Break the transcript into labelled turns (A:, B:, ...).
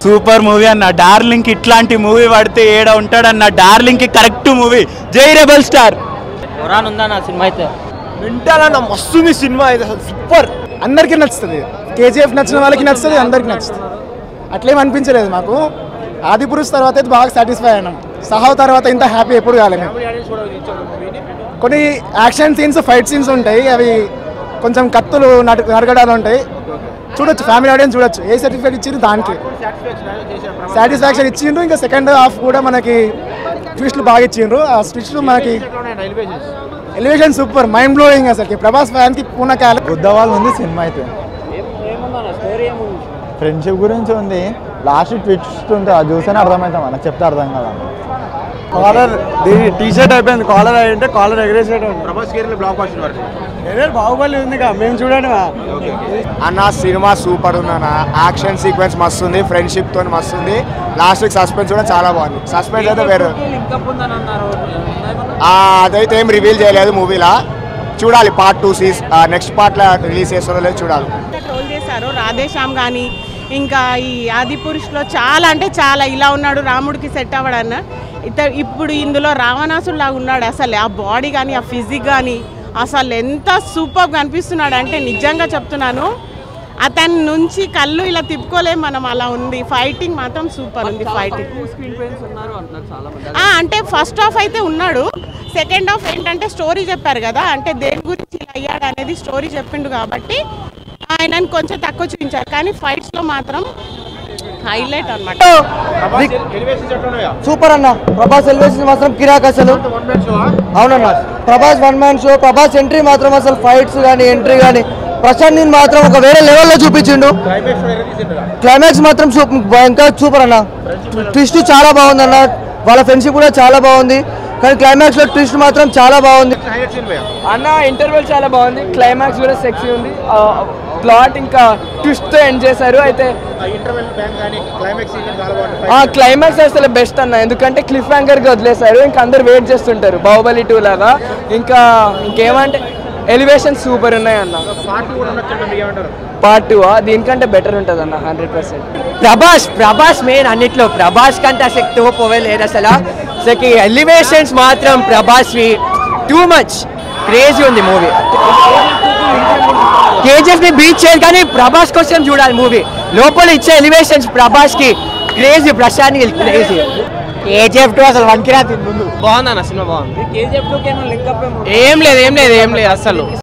A: super movie అన్న darling ఇట్లాంటి movie పడితే ఏడ ఉంటాడన్న డార్లింగ్ కి కరెక్ట్ మూవీ జై రెబల్ స్టార్
B: ఖురాన్ ఉందా నా సినిమా అయితే
C: వింటాలన్న మస్తుంది సినిమా ఇది అసలు సూపర్
D: అందరికీ నచ్చుతుంది కేజీఎఫ్ నచ్చిన వాళ్ళకి నచ్చుతుంది అందరికీ నచ్చుతుంది అట్లేం అనిపించలేదు మాకు ఆది పురుష్ తర్వాత అయితే బాగా సాటిస్ఫై అయినాం సహావ్ తర్వాత ఇంత హ్యాపీ ఎప్పుడు కాలేదు మేము కొన్ని యాక్షన్ సీన్స్ ఫైట్ సీన్స్ ఉంటాయి అవి కొంచెం కత్తులు నట నరగడాలు ఉంటాయి చూడొచ్చు ఫ్యామిలీ ఆడియన్స్ చూడొచ్చు ఏ సర్టిఫికేట్ ఇచ్చిండ్రు దానికి సాటిస్ఫాక్షన్ ఇచ్చిండ్రు ఇంకా సెకండ్ హాఫ్ కూడా మనకి ట్విస్ట్లు బాగా ఇచ్చిండ్రు ఆ ట్విస్ట్లు మనకి ఎలివేషన్ సూపర్ మైండ్ బ్లోయింగ్ అసలు ప్రభాస్ ఫ్యాన్ కి పూర్ణ కాలం
E: గుద్దవాళ్ళు ఉంది సినిమా అయితే ఫ్రెండ్షిప్ గురించి ఉంది లాస్ట్ ట్విస్ట్ ఉంటుంది అది చూస్తేనే అర్థమవుతాం మనకు చెప్తే అర్థం కదా కాలర్ టీ షర్ట్ అయిపోయింది కాలర్ అంటే కాలర్ ఎగరేసేయడం
C: ప్రభాస్ కేరళ బ్లాక్ బాస్టర్ వరకు
E: ఎగరేరు బాహుబలి ఉంది కదా మేము చూడండి
C: అన్న సినిమా సూపర్ ఉందన్న యాక్షన్ సీక్వెన్స్ మస్తు ఉంది ఫ్రెండ్షిప్ తో మస్తు ఉంది లాస్ట్ వీక్ సస్పెన్స్ కూడా చాలా బాగుంది సస్పెన్స్ అయితే వేరే ఆ, అదైతే ఏం రివీల్ చేయలేదు మూవీలా చూడాలి పార్ట్ టూ సీస్ నెక్స్ట్ పార్ట్ రిలీజ్ చేస్తారో లేదు చూడాలి
F: ట్రోల్ చేశారు రాధేశ్యామ్ కానీ ఇంకా ఈ ఆది పురుషులో చాలా అంటే చాలా ఇలా ఉన్నాడు రాముడికి సెట్ అవ్వడన్న ఇత ఇప్పుడు ఇందులో రావణాసుడు లాగా ఉన్నాడు అసలు ఆ బాడీ కానీ ఆ ఫిజిక్ కానీ అసలు ఎంత సూపర్ కనిపిస్తున్నాడు అంటే నిజంగా చెప్తున్నాను అతని నుంచి కళ్ళు ఇలా తిప్పుకోలేం మనం అలా ఉంది ఫైటింగ్ మాత్రం సూపర్ ఉంది ఫైటింగ్ ఆ, అంటే ఫస్ట్ హాఫ్ అయితే ఉన్నాడు సెకండ్ హాఫ్ ఏంటంటే స్టోరీ చెప్పారు కదా అంటే దేని గురించి ఇలా అయ్యాడు అనేది స్టోరీ చెప్పిండు కాబట్టి ఆయనని కొంచెం తక్కువ చూపించారు కానీ ఫైట్స్ లో మాత్రం హైలైట్ అన్నమాట
E: సూపర్ అన్న ప్రభాస్ ఎలివేషన్ మాత్రం కిరాక్ అసలు అవునన్న Prabhas one man show Prabhas entry మాత్రం అసలు ఫైట్స్ కానీ ఎంట్రీ కానీ ప్రశాంత్ నీల్ మాత్రం ఒక వేరే లెవెల్లో చూపించిండు క్లైమాక్స్ మాత్రం సూపర్ భయంకర సూపర్ అన్న ట్విస్ట్ చాలా బాగుంది అన్న వాళ్ళ ఫ్రెండ్షిప్ కూడా చాలా బాగుంది కానీ క్లైమాక్స్ లో ట్విస్ట్ మాత్రం చాలా బాగుంది
B: అన్న ఇంటర్వెల్ చాలా బాగుంది క్లైమాక్స్ కూడా సెక్సీ ఉంది ప్లాట్ ఇంకా ట్విస్ట్ తో ఎండ్ చేశారు అయితే ఆ క్లైమాక్స్ అసలు బెస్ట్ అన్న ఎందుకంటే క్లిఫ్ హ్యాంగర్ గా వదిలేశారు ఇంకా అందరు వెయిట్ చేస్తుంటారు బాహుబలి టూ లాగా ఇంకా ఇంకేమంటే ఎలివేషన్ సూపర్ ఉన్నాయి అన్న పార్ట్ టూ దీనికంటే బెటర్ ఉంటుంది అన్న hundred percent
G: Prabhas Prabhas main అన్నిట్లో ప్రభాస్ కంటే అసలు తోపోవే లేదు అసలు అసలు ఎలివేషన్స్ మాత్రం ప్రభాస్వి టూ మచ్ క్రేజీ ఉంది మూవీ కేజీఎఫ్ ని బీచ్ చేయదు కానీ ప్రభాస్ కోసం చూడాలి మూవీ లోపల ఇచ్చే ఎలివేషన్స్ ప్రభాస్ కి crazy Prashanth crazy KGF two అసలు వంకిరా ముందు
B: బాగుంది అన్న సినిమా బాగుంది ఏం లేదు ఏం లేదు ఏం లేదు అసలు